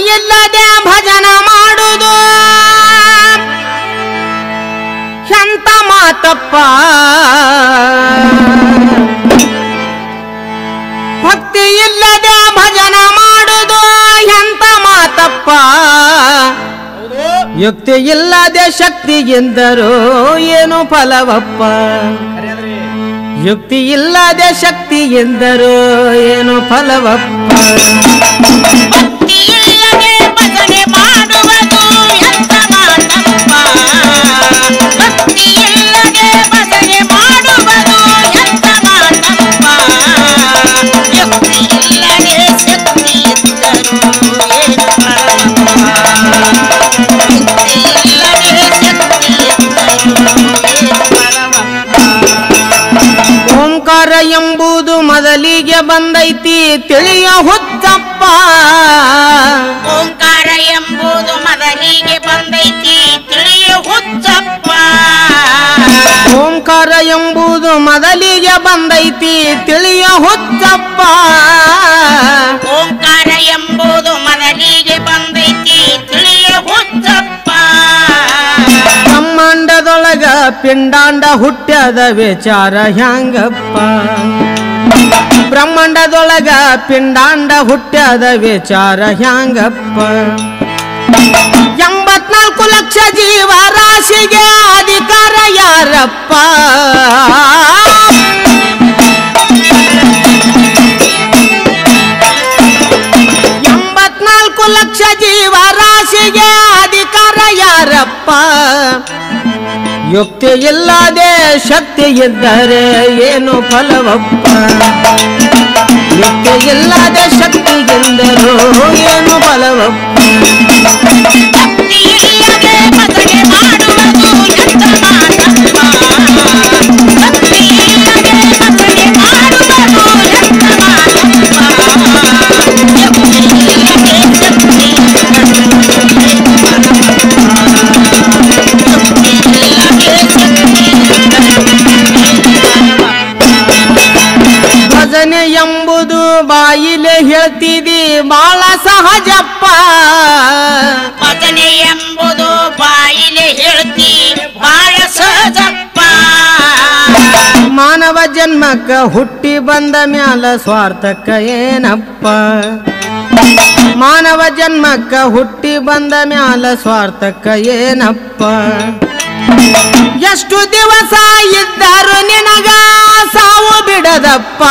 ಇಲ್ಲದೆ ಭಜನ ಮಾಡುವುದು ಎಂತ ಮಾತಪ್ಪ ಭಕ್ತಿ ಇಲ್ಲದೆ ಭಜನ ಮಾಡುವುದು ಎಂತ ಮಾತಪ್ಪ ಯುಕ್ತಿ ಇಲ್ಲದೆ ಶಕ್ತಿ ಎಂದರು ಏನು ಫಲವಪ್ಪ ಯುಕ್ತಿ ಇಲ್ಲದೆ ಶಕ್ತಿ ಎಂದರು ಏನು ಫಲವಪ್ಪ ಭಕ್ತಿಯಿಲ್ಲದೆ ಭಜನೆ ಮಾಡುವುದು ಎಂತ ಮಾತಪ್ಪ ಭಕ್ತಿಯಿಲ್ಲದೆ ಭಜನೆ ಮಾಡುವುದು ಎಂತ ಮಾತಪ್ಪ ಯುಕ್ತಿಯಿಲ್ಲದೆ ಶಕ್ತಿ ಇದ್ದರು ಏನು ಫಲವಪ್ಪ ಯುಕ್ತಿಯಿಲ್ಲದೆ ಶಕ್ತಿ ಇದ್ದರು ಏನು ಫಲವಪ್ಪ ಓಂಕಾರ ಎಂಬುದು ಮೊದಲಿಗೆ ಬಂದೈತಿ ತಿಳಿಯ ಹುಚ್ಚಪ್ಪ ಓಂಕಾರ ಎಂಬುದು ಮೊದಲಿಗೆ ಬಂದೈತಿ ತಿಳಿಯ ಹುಚ್ಚಪ್ಪ ಓಂಕಾರ ಎಂಬುದು ಮೊದಲಿಗೆ ಬಂದೈತಿ ತಿಳಿಯ ಹುಚ್ಚಪ್ಪ ಓಂಕಾರ ಎಂಬುದು ಮೊದಲಿಗೆ ಬಂದೈತಿ ತಿಳಿಯ ಹುಚ್ಚಪ್ಪ ಬ್ರಹ್ಮಾಂಡದೊಳಗ ಪಿಂಡಾಂಡ ಹುಟ್ಟ್ಯದ ವಿಚಾರ ಹ್ಯಾಂಗಪ್ಪ ಬ್ರಹ್ಮಾಂಡದೊಳಗ ಪಿಂಡಾಂಡ ಹುಟ್ಟ್ಯದ ವಿಚಾರ ಹ್ಯಾಂಗಪ್ಪ ಎಂಬತ್ನಾಲ್ಕು ಲಕ್ಷ ಜೀವ ರಾಶಿಗೆ ಅಧಿಕಾರ ಯಾರಪ್ಪ ಎಂಬತ್ನಾಲ್ಕು ಲಕ್ಷ ಜೀವ ರಾಶಿಗೆ ಅಧಿಕಾರ ಯಾರಪ್ಪ ಯುಕ್ತಿ ಇಲ್ಲದೆ ಶಕ್ತಿ ಇದ್ದರೆ ಏನು ಫಲವಪ್ಪ ಯುಕ್ತಿ ಇಲ್ಲದೆ ಶಕ್ತಿ ಎಂದರು ಏನು ಫಲವಪ್ಪ ಭಕ್ತಿಯಿಲ್ಲದೆ ಭಜನೆ ಮಾಡುವುದು ಎಂತ ಮಾತಪ್ಪ ಭಕ್ತಿಯಿಲ್ಲದೆ ಭಜನೆ ಮಾಡುವುದು ಎಂತ ಮಾತಪ್ಪ ಯುಕ್ತಿಯಿಲ್ಲದೆ ಶಕ್ತಿ ಭಜನೆ ಎಂಬುದು ಬಾಯಿಲೆ ಹೇಳ್ತಿದಿ ಬಾಳ ಸಹಜಪ್ಪ ಭಜನೆ ಎಂಬುದು ಬಾಯಿಲೆ ಹೇಳ್ತಿ ಬಾಳ ಸಹಜಪ್ಪ ಮಾನವ ಜನ್ಮಕ್ಕ ಹುಟ್ಟಿ ಬಂದ ಮ್ಯಾಲ ಸ್ವಾರ್ಥಕ್ಕ ಏನಪ್ಪ ಮಾನವ ಜನ್ಮಕ್ಕ ಹುಟ್ಟಿ ಬಂದ ಮ್ಯಾಲ ಸ್ವಾರ್ಥಕ್ಕ ಏನಪ್ಪ ಎಷ್ಟು ದಿವಸ ಇದ್ದರು ನಿನಗ ಸಾವು ಬಿಡದಪ್ಪ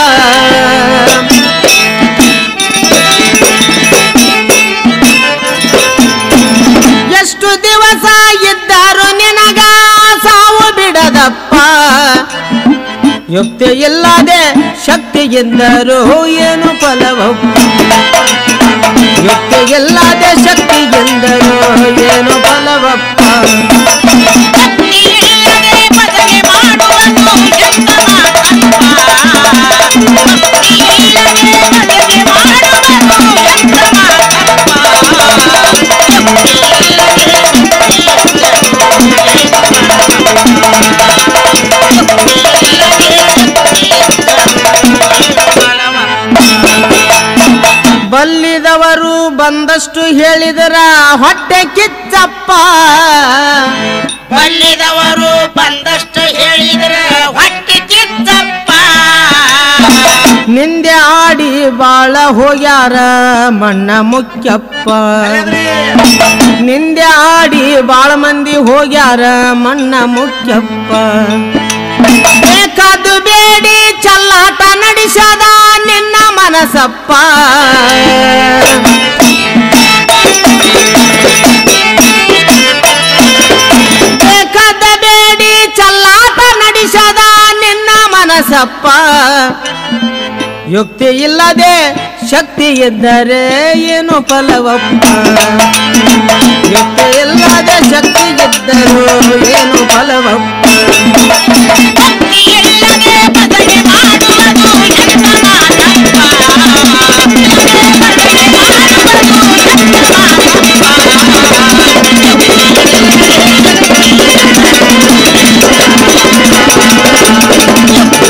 ಎಷ್ಟು ದಿವಸ ಇದ್ದರು ನಿನಗ ಸಾವು ಬಿಡದಪ್ಪ ಯುಕ್ತಿ ಇಲ್ಲದೆ ಶಕ್ತಿ ಎಂದರು ಏನು ಫಲವಪ್ಪ ಯುಕ್ತಿ ಇಲ್ಲದೆ ಶಕ್ತಿ ಎಂದರು ಏನು ಫಲವಪ್ಪ ಭಕ್ತಿಯಿಲ್ಲದೆ ಭಜನೆ ಮಾಡುವುದು ಎಂತ ಮಾತಪ್ಪ ಭಕ್ತಿಯಿಲ್ಲದೆ ಭಜನೆ ಮಾಡುವುದು ಎಂತ ಮಾತಪ್ಪ ಬಲ್ಲಿದವರು ಬಂದಷ್ಟು ಹೇಳಿದರ ಹೊಟ್ಟೆ ಕಿಚ್ಚಪ್ಪ ಬಲ್ಲಿದವರು ಬಂದಷ್ಟು ಹೇಳಿದ್ರ ಹೊಟ್ಟೆ ಕಿತ್ತಪ್ಪ ನಿಂದೆ ಆಡಿ ಬಾಳ ಹೋಗ್ಯಾರ ಮಣ್ಣ ಮುಖ್ಯಪ್ಪ ನಿಂದೆ ಆಡಿ ಬಾಳ ಮಂದಿ ಹೋಗ್ಯಾರ ಮಣ್ಣ ಮುಖ್ಯಪ್ಪ ಬೇಕಾದು ಬೇಡಿ ಚಲ್ಲಾಟ ನಡೆಸದ ನಿನ್ನ ಮನಸಪ್ಪ ಬೇಕಾದ ಬೇಡಿ ಚಲ್ಲಾಟ ನಡೆಸದ ನಿನ್ನ ಮನಸಪ್ಪ ಯುಕ್ತಿ ಇಲ್ಲದೆ ಶಕ್ತಿ ಇದ್ದರೆ ಏನು ಫಲವಪ್ಪ ಯುಕ್ತಿ ಇಲ್ಲದೆ ಶಕ್ತಿ ಇದ್ದರು ಏನು ಫಲವಪ್ಪ ಭಕ್ತಿಯಿಲ್ಲದೆ ಭಜನೆ ಮಾಡುವುದು ಎಂತ ಮಾತಪ್ಪ ಭಜನೆ ಮಾಡುವುದು ಎಂತ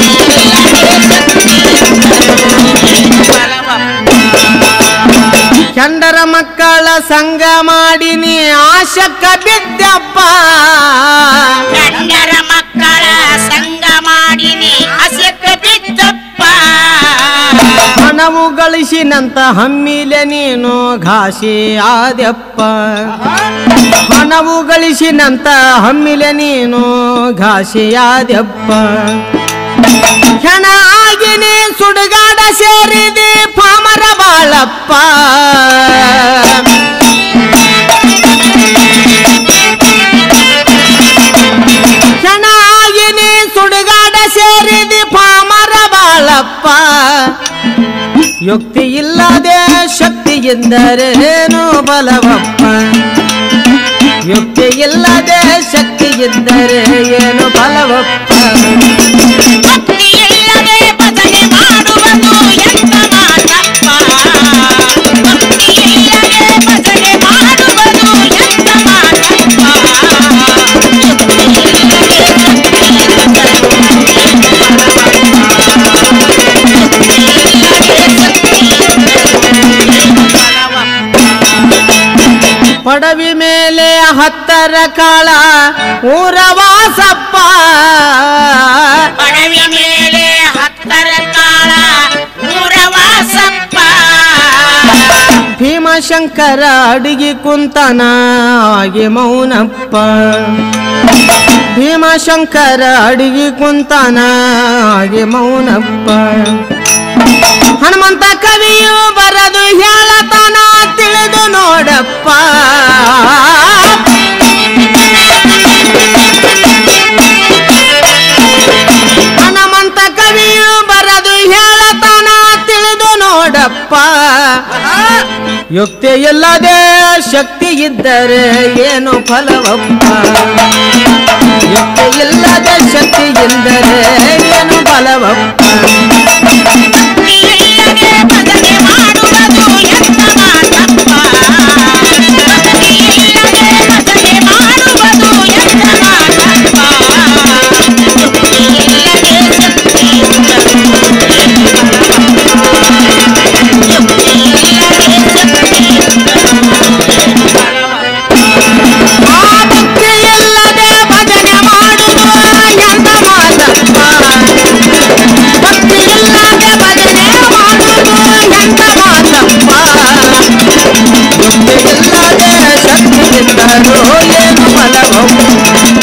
ಮಾತಪ್ಪ ಚಂಡರ ಮಕ್ಕಳ ಸಂಗ ಮಾಡಿ ನೀ ಆಶಕ್ಕ ಬಿದ್ದಪ್ಪ ಗಂಡರ ಮಕ್ಕಳ ಸಂಗ ಮಾಡಿನಿ ಹಸಕ ಬಿದ್ದಪ್ಪ ಹಣವು ಗಳಿಸಿನಂತ ಹಮ್ಮಿಲೆ ನೀನು ಘಾಸಿ ಆದ್ಯಪ್ಪ ಹಣವು ಗಳಿಸಿನಂತ ಹಮ್ಮಿಲೆ ನೀನು ಘಾಸಿ ಆದ್ಯಪ್ಪ ಹೆಣ ಆಗಿ ನೀ ಸುಡುಗಾಡ ಸೇರಿದಿ ಪಾಮರ ಬಾಳಪ್ಪ ಹೆಣ ಆಗಿ ನೀ ಸುಡುಗಾಡ ಸೇರಿದಿ ಪಾಮರ ಬಾಳಪ್ಪ ಯುಕ್ತಿ ಇಲ್ಲದೆ ಶಕ್ತಿ ಎಂದರೇನು ಬಲವಪ್ಪ ಯುಕ್ತಿ ಇಲ್ಲದೆ ಶಕ್ತಿ ಇದ್ದರೆ ಏನು ಬಲವಪ್ಪ ಭಕ್ತಿ ಇಲ್ಲದೆ ಭಜನೆ ಮಾಡುವುದು ಎಂತ ಮಾತಪ್ಪ ಭಕ್ತಿ ಇಲ್ಲದೆ ಭಜನೆ ಮಾಡುವುದು ಎಂತ ಮಾತಪ್ಪ ಯುಕ್ತಿ ಇಲ್ಲದೆ ಪಡವಿ ಮೇಲೆ ಹತ್ತರ ಕಾಳ ಊರವಾಸಪ್ಪ ಪಡವಿ ಮೇಲೆ ಹತ್ತರ ಕಾಳ ಊರವಾಸಪ್ಪ ಭೀಮಶಂಕರ ಅಡಿಗೆ ಕುಂತನ ಆಗಿ ಮೌನಪ್ಪ ಭೀಮಶಂಕರ ಅಡಿಗೆ ಕುಂತನ ಆಗಿ ಮೌನಪ್ಪ ಹನುಮಂತ ಕವಿಯು ಬರದು ಹೇಳತನ ತಿಳಿದು ನೋಡಪ್ಪ ಹನುಮಂತ ಕವಿಯು ಬರದು ಹೇಳತನ ತಿಳಿದು ನೋಡಪ್ಪ ಯುಕ್ತಿ ಇಲ್ಲದೆ ಶಕ್ತಿ ಇದ್ದರೆ ಏನು ಫಲವಪ್ಪ ಯುಕ್ತಿ ಇಲ್ಲದೆ ಶಕ್ತಿ ಇದ್ದರೆ ಏನು ಫಲವಪ್ಪ ಭಕ್ತಿ ಇಲ್ಲದೆ ಭಜನೆ ಮಾಡುವುದು ಎಂತ ಮಾತಪ್ಪ ಭಕ್ತಿ ಇಲ್ಲದೆ ಭಜನೆ ಮಾಡುವುದು ಎಂತ ಮಾತಪ್ಪ ಯುಕ್ತಿ ಇಲ್ಲದೆ ಶಕ್ತಿ ಯುಕ್ತಿ ಇಲ್ಲದೆ ಶಕ್ತಿ ಆ ಭಕ್ತಿ ಇಲ್ಲದೆ ಭಜನೆ ಮಾಡುವುದು ಎಂತ ಮಾತಪ್ಪ ಭಕ್ತಿ ಇಲ್ಲದೆ ಭಜನೆ ಮಾಡುವುದು ಎಂತ ಮಾತಪ್ಪ ಯುಕ್ತಿ ಇಲ್ಲದೆ ಶಕ್ತಿ ಇದ್ದರೂ ಏನು ಫಲವಪ್ಪ